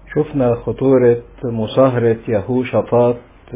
شفنا خطورة مصاهرة يهوشافاط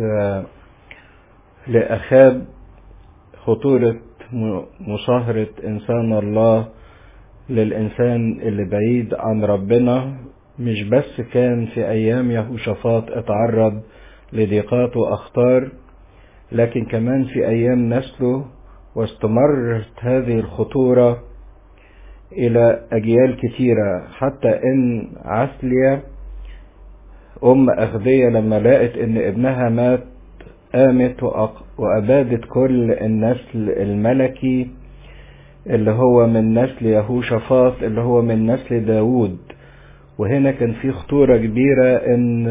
لأخاب خطورة مصاهرة إنسان الله للإنسان اللي بعيد عن ربنا مش بس كان في أيام يهوشافاط اتعرض لضيقات وأخطار لكن كمان في أيام نسله واستمرت هذه الخطورة إلى أجيال كثيرة حتى إن عسلية أم أغذية لما لقت إن ابنها مات قامت وأبادت كل النسل الملكي اللي هو من نسل يهوشافاط اللي هو من نسل داوود وهنا كان في خطورة كبيرة إن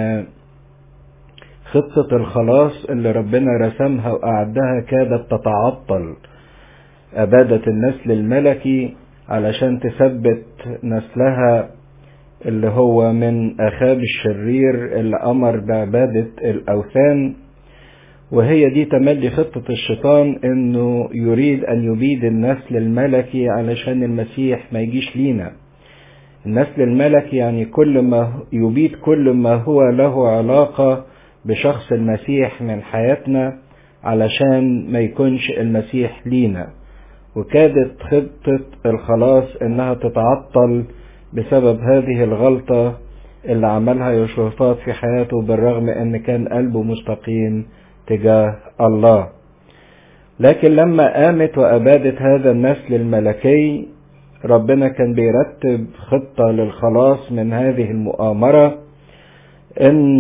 خطة الخلاص اللي ربنا رسمها وأعدها كادت تتعطل أبادت النسل الملكي علشان تثبت نسلها اللي هو من أخاب الشرير اللي أمر بعبادة الأوثان وهي دي تملي خطة الشيطان إنه يريد أن يبيد النسل الملكي علشان المسيح ما يجيش لينا النسل الملكي يعني كل ما يبيد كل ما هو له علاقة بشخص المسيح من حياتنا علشان ما يكونش المسيح لينا وكادت خطة الخلاص انها تتعطل بسبب هذه الغلطة اللي عملها يوشوفات في حياته بالرغم ان كان قلبه مستقيم تجاه الله لكن لما قامت وابادت هذا النسل الملكي ربنا كان بيرتب خطة للخلاص من هذه المؤامرة ان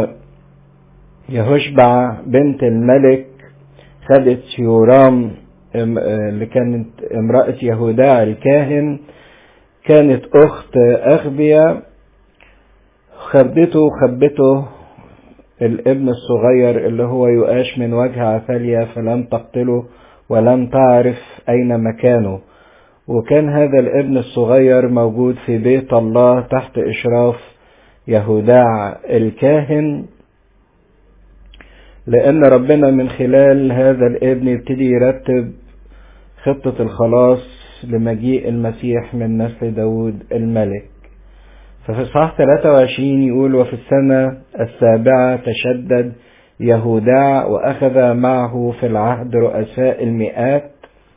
يهشبع بنت الملك خدت يورام اللي كانت امرأة يهوداع الكاهن كانت أخت أغبية خبته خبته الابن الصغير اللي هو يؤاش من وجه عثاليا فلم تقتله ولم تعرف أين مكانه وكان هذا الابن الصغير موجود في بيت الله تحت إشراف يهوداع الكاهن لأن ربنا من خلال هذا الابن يبتدي يرتب خطة الخلاص لمجيء المسيح من نسل داود الملك ففي صح 23 يقول وفي السنة السابعة تشدد يهوداع وأخذ معه في العهد رؤساء المئات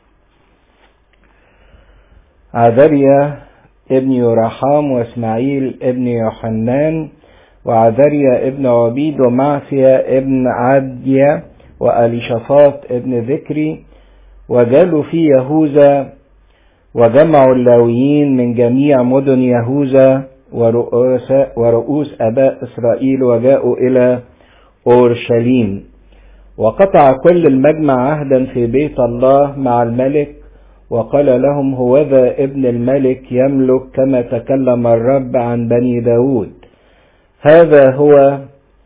عذريا ابن يرحام واسماعيل ابن يوحنان وعذريا ابن عبيد ومعفيا ابن عديا وأليشافاط ابن ذكري وجالوا في يهوذا وجمعوا اللاويين من جميع مدن يهوذا ورؤوس أباء إسرائيل وجاءوا إلى أورشليم وقطع كل المجمع عهدا في بيت الله مع الملك وقال لهم هوذا ابن الملك يملك كما تكلم الرب عن بني داود هذا هو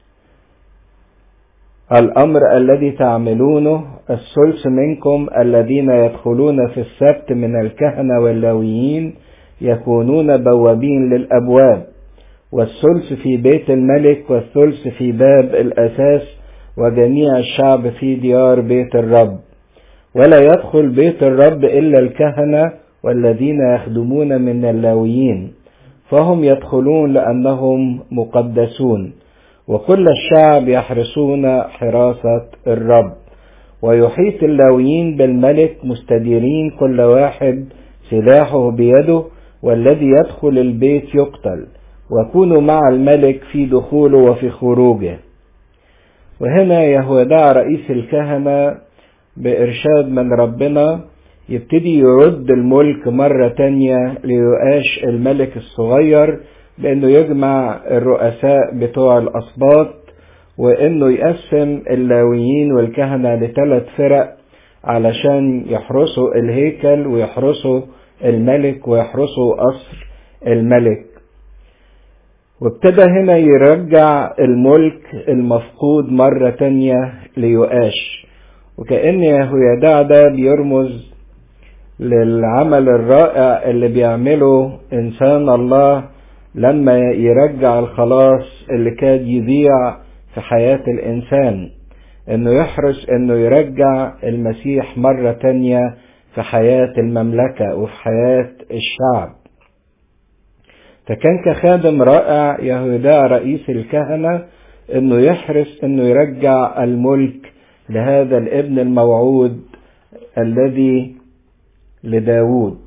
الأمر الذي تعملونه الثلث منكم الذين يدخلون في السبت من الكهنة واللاويين يكونون بوابين للأبواب والثلث في بيت الملك والثلث في باب الأساس وجميع الشعب في ديار بيت الرب ولا يدخل بيت الرب إلا الكهنة والذين يخدمون من اللاويين فهم يدخلون لأنهم مقدسون وكل الشعب يحرسون حراسة الرب ويحيط اللاويين بالملك مستديرين كل واحد سلاحه بيده والذي يدخل البيت يقتل وكونوا مع الملك في دخوله وفي خروجه وهنا يهودع رئيس الكهنة بإرشاد من ربنا يبتدي يرد الملك مرة تانية ليؤاش الملك الصغير بأنه يجمع الرؤساء بتوع الأسباط وأنه يقسم اللاويين والكهنة لثلاث فرق علشان يحرسوا الهيكل ويحرسوا الملك ويحرسوا قصر الملك وابتدى هنا يرجع الملك المفقود مرة تانية ليؤاش وكأن يهويدع ده بيرمز للعمل الرائع اللي بيعمله إنسان الله لما يرجع الخلاص اللي كاد يضيع في حياة الإنسان إنه يحرص إنه يرجع المسيح مرة تانية في حياة المملكة وفي حياة الشعب فكان كخادم رائع يهودا رئيس الكهنة انه يحرص انه يرجع الملك لهذا الابن الموعود الذي لداود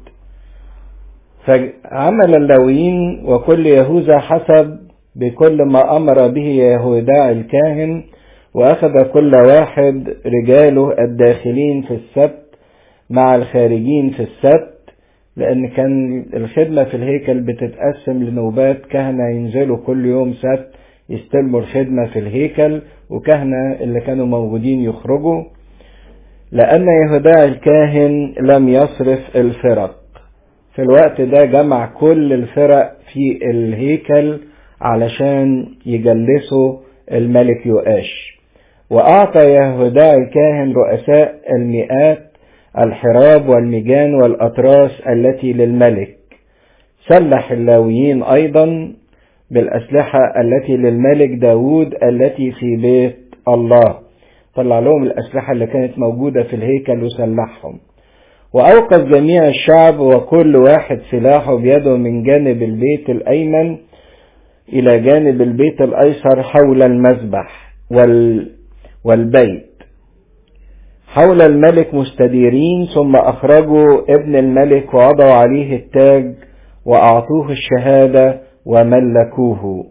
فعمل اللاويين وكل يهوذا حسب بكل ما أمر به يهودا الكاهن وأخذ كل واحد رجاله الداخلين في السبت مع الخارجين في السبت لأن كان الخدمة في الهيكل بتتقسم لنوبات كهنة ينزلوا كل يوم سبت يستلموا الخدمة في الهيكل وكهنة اللي كانوا موجودين يخرجوا لأن يهودا الكاهن لم يصرف الفرق في الوقت ده جمع كل الفرق في الهيكل علشان يجلسوا الملك يؤاش وأعطى يهودا الكاهن رؤساء المئات الحراب والمجان والأطراس التي للملك سلح اللاويين أيضا بالأسلحة التي للملك داود التي في بيت الله طلع لهم الأسلحة اللي كانت موجودة في الهيكل وسلحهم وأوقف جميع الشعب وكل واحد سلاحه بيده من جانب البيت الأيمن إلى جانب البيت الأيسر حول المذبح وال والبيت حول الملك مستديرين ثم أخرجوا ابن الملك ووضعوا عليه التاج وأعطوه الشهادة وملكوه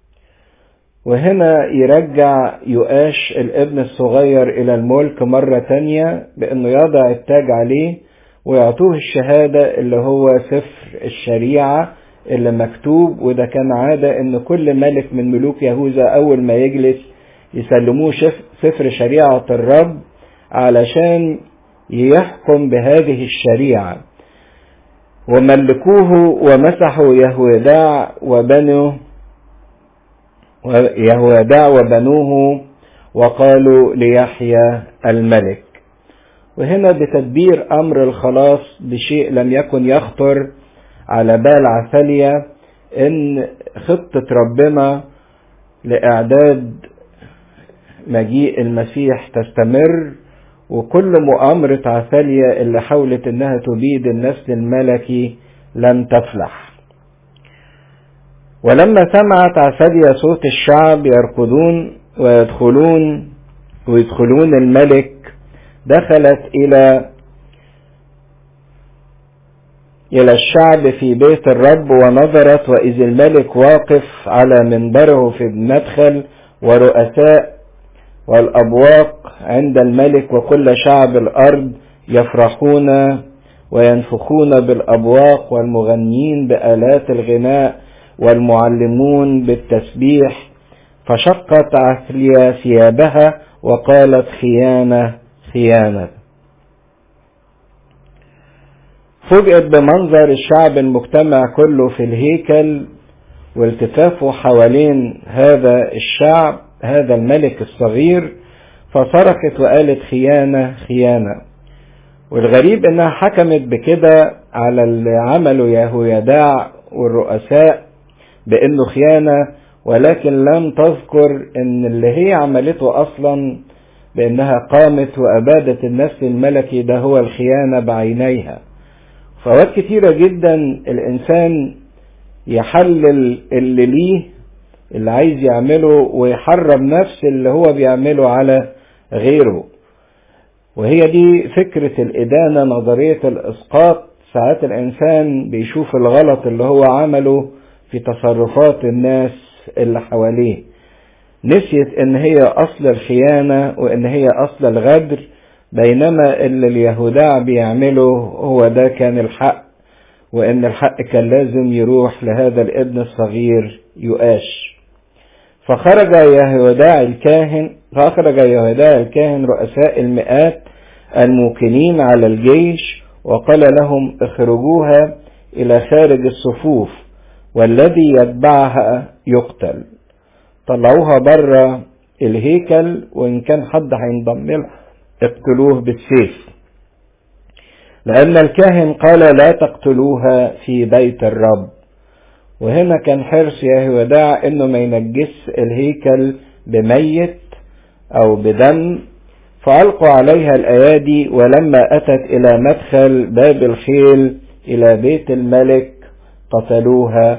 وهنا يرجع يؤاش الابن الصغير إلى الملك مرة تانية بأنه يضع التاج عليه ويعطوه الشهادة اللي هو سفر الشريعة اللي مكتوب وده كان عادة ان كل ملك من ملوك يهوذا اول ما يجلس يسلموه سفر شريعة الرب علشان يحكم بهذه الشريعة وملكوه ومسحوا يهوداع وبنو يهوداع وبنوه وقالوا ليحيى الملك وهنا بتدبير امر الخلاص بشيء لم يكن يخطر على بال عثاليا ان خطة ربنا لاعداد مجيء المسيح تستمر وكل مؤامرة عثاليا اللي حاولت انها تبيد النسل الملكي لم تفلح ولما سمعت عثاليا صوت الشعب يركضون ويدخلون ويدخلون الملك دخلت الى الى الشعب في بيت الرب ونظرت واذ الملك واقف على منبره في المدخل ورؤساء والابواق عند الملك وكل شعب الارض يفرحون وينفخون بالابواق والمغنين بالات الغناء والمعلمون بالتسبيح فشقت عثليا ثيابها وقالت خيانه خيانه فوجئت بمنظر الشعب المجتمع كله في الهيكل والتفافه حوالين هذا الشعب هذا الملك الصغير فصرخت وقالت خيانة خيانة والغريب انها حكمت بكده على اللي عمله يهويداع والرؤساء بانه خيانة ولكن لم تذكر ان اللي هي عملته اصلا بانها قامت وابادت النسل الملكي ده هو الخيانة بعينيها فوقت كتيرة جدا الإنسان يحلل اللي ليه اللي عايز يعمله ويحرم نفس اللي هو بيعمله على غيره وهي دي فكرة الإدانة نظرية الإسقاط ساعات الإنسان بيشوف الغلط اللي هو عمله في تصرفات الناس اللي حواليه نسيت ان هي اصل الخيانة وان هي اصل الغدر بينما اللي اليهوداع بيعمله هو ده كان الحق وان الحق كان لازم يروح لهذا الابن الصغير يؤاش فخرج يهوداع الكاهن فأخرج يهوداع الكاهن رؤساء المئات الموكلين على الجيش وقال لهم اخرجوها إلى خارج الصفوف والذي يتبعها يقتل طلعوها بره الهيكل وإن كان حد هينضم لها اقتلوه بالسيف لأن الكاهن قال لا تقتلوها في بيت الرب وهنا كان حرص يهوداع انه ما ينجس الهيكل بميت او بدم فألقوا عليها الأيادي ولما أتت إلى مدخل باب الخيل إلى بيت الملك قتلوها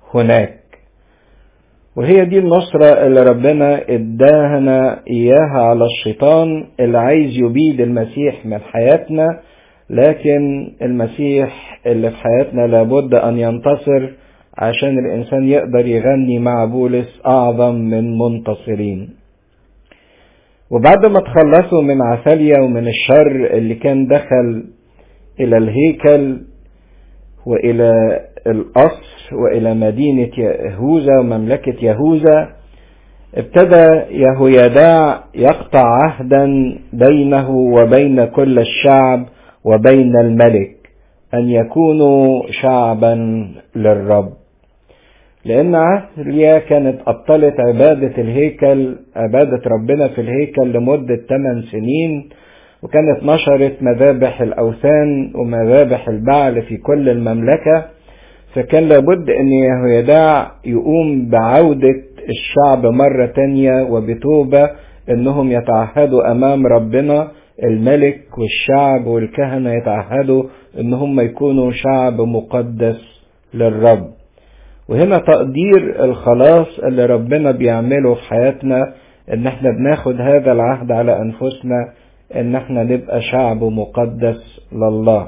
هناك وهي دي النصرة اللي ربنا اداهنا اياها على الشيطان اللي عايز يبيد المسيح من حياتنا لكن المسيح اللي في حياتنا لابد ان ينتصر عشان الانسان يقدر يغني مع بولس اعظم من منتصرين وبعد ما تخلصوا من عثاليا ومن الشر اللي كان دخل الى الهيكل والى القصر والى مدينة يهوذا ومملكة يهوذا ابتدى يهويداع يقطع عهدا بينه وبين كل الشعب وبين الملك ان يكونوا شعبا للرب لان عثليا كانت ابطلت عبادة الهيكل عبادة ربنا في الهيكل لمدة 8 سنين وكانت نشرت مذابح الاوثان ومذابح البعل في كل المملكة فكان لابد ان يهويداع يقوم بعودة الشعب مرة تانية وبتوبة انهم يتعهدوا امام ربنا الملك والشعب والكهنة يتعهدوا ان هم يكونوا شعب مقدس للرب وهنا تقدير الخلاص اللي ربنا بيعمله في حياتنا ان احنا بناخد هذا العهد على انفسنا ان احنا نبقى شعب مقدس لله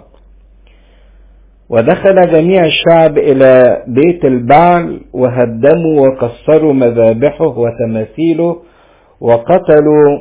ودخل جميع الشعب الى بيت البعل وهدموا وكسروا مذابحه وتماثيله وقتلوا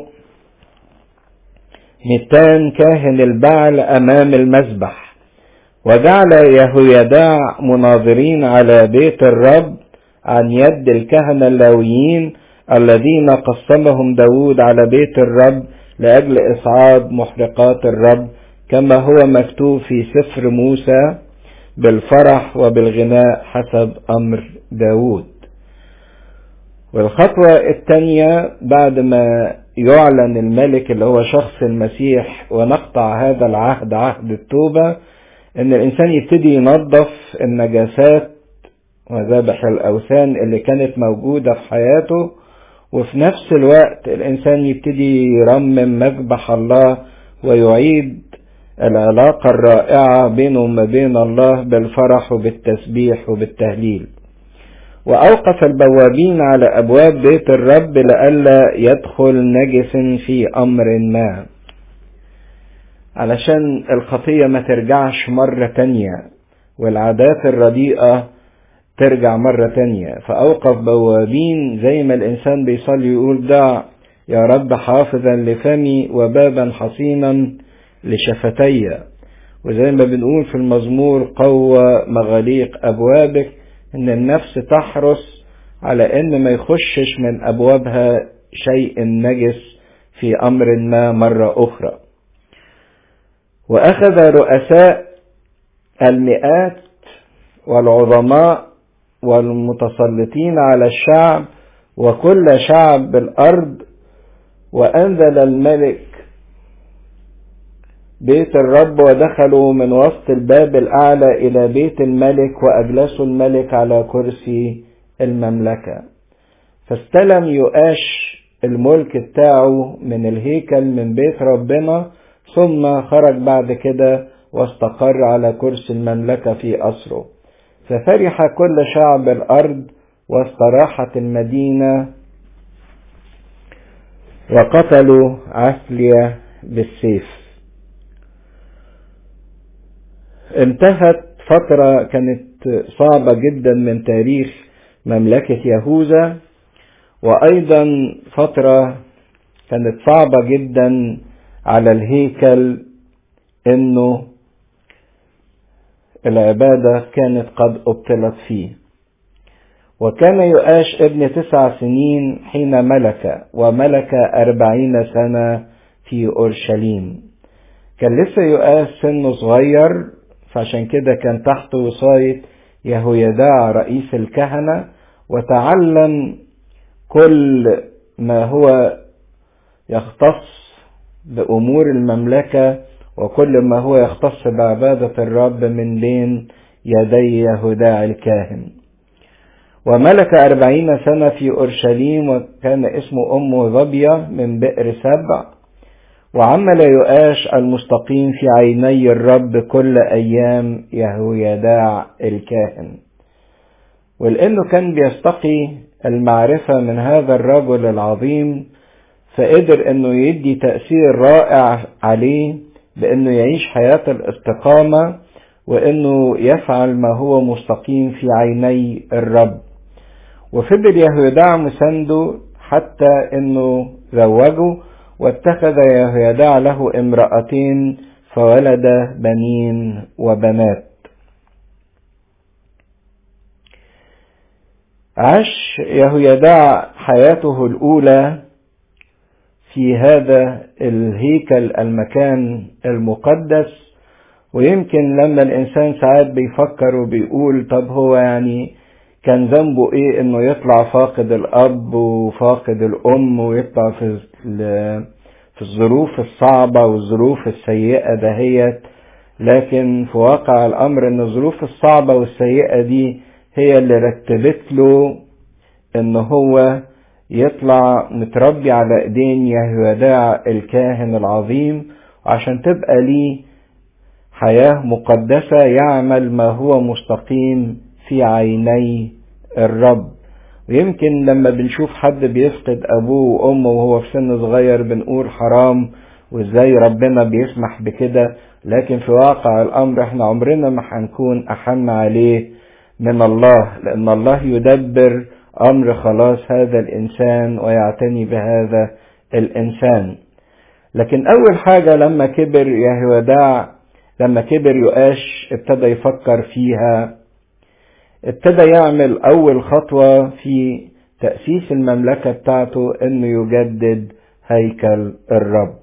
ميتان كاهن البعل امام المذبح وجعل يهويداع مناظرين على بيت الرب عن يد الكهنة اللاويين الذين قسمهم داود على بيت الرب لأجل إصعاد محرقات الرب كما هو مكتوب في سفر موسى بالفرح وبالغناء حسب أمر داود والخطوة الثانية بعد ما يعلن الملك اللي هو شخص المسيح ونقطع هذا العهد عهد التوبة ان الانسان يبتدي ينظف النجاسات وذبح الاوثان اللي كانت موجودة في حياته وفي نفس الوقت الانسان يبتدي يرمم مذبح الله ويعيد العلاقة الرائعة بينه وما بين الله بالفرح وبالتسبيح وبالتهليل وأوقف البوابين على أبواب بيت الرب لئلا يدخل نجس في أمر ما علشان الخطية ما ترجعش مرة تانية والعادات الرديئة ترجع مرة تانية فأوقف بوابين زي ما الإنسان بيصلي يقول دع يا رب حافظا لفمي وبابا حصينا لشفتي وزي ما بنقول في المزمور قوة مغاليق أبوابك إن النفس تحرص على إن ما يخشش من أبوابها شيء نجس في أمر ما مرة أخرى وأخذ رؤساء المئات والعظماء والمتسلطين على الشعب وكل شعب الأرض وأنزل الملك بيت الرب ودخلوا من وسط الباب الأعلى إلى بيت الملك وأجلسوا الملك على كرسي المملكة فاستلم يؤاش الملك بتاعه من الهيكل من بيت ربنا ثم خرج بعد كده واستقر على كرسي المملكة في أسره ففرح كل شعب الأرض واستراحت المدينة وقتلوا عثلية بالسيف انتهت فترة كانت صعبة جدا من تاريخ مملكة يهوذا وأيضا فترة كانت صعبة جدا على الهيكل انه العبادة كانت قد ابطلت فيه وكان يؤاش ابن تسع سنين حين ملك وملك أربعين سنة في أورشليم كان لسه يؤاش سنه صغير فعشان كده كان تحت وصاية يهويداع رئيس الكهنة وتعلم كل ما هو يختص بأمور المملكة وكل ما هو يختص بعبادة الرب من بين يدي يهوداع الكاهن وملك أربعين سنة في أورشليم وكان اسم أمه ظبية من بئر سبع وعمل يؤاش المستقيم في عيني الرب كل أيام يهويداع الكاهن ولأنه كان بيستقي المعرفة من هذا الرجل العظيم فقدر انه يدي تأثير رائع عليه بانه يعيش حياة الاستقامة وانه يفعل ما هو مستقيم في عيني الرب وفضل يهويداع مسنده حتى انه زوجه واتخذ يهويداع له امرأتين فولد بنين وبنات عاش يهويداع حياته الأولى في هذا الهيكل المكان المقدس ويمكن لما الإنسان ساعات بيفكر وبيقول طب هو يعني كان ذنبه إيه إنه يطلع فاقد الأب وفاقد الأم ويطلع في في الظروف الصعبة والظروف السيئة دهيت لكن في واقع الأمر إن الظروف الصعبة والسيئة دي هي اللي رتبت له إن هو يطلع متربي على ايدين يهوداع الكاهن العظيم عشان تبقى ليه حياة مقدسة يعمل ما هو مستقيم في عيني الرب ويمكن لما بنشوف حد بيفقد ابوه وامه وهو في سن صغير بنقول حرام وازاي ربنا بيسمح بكده لكن في واقع الامر احنا عمرنا ما هنكون احن عليه من الله لان الله يدبر امر خلاص هذا الانسان ويعتني بهذا الانسان لكن اول حاجة لما كبر يهوداع لما كبر يؤاش ابتدى يفكر فيها ابتدى يعمل اول خطوة في تأسيس المملكة بتاعته انه يجدد هيكل الرب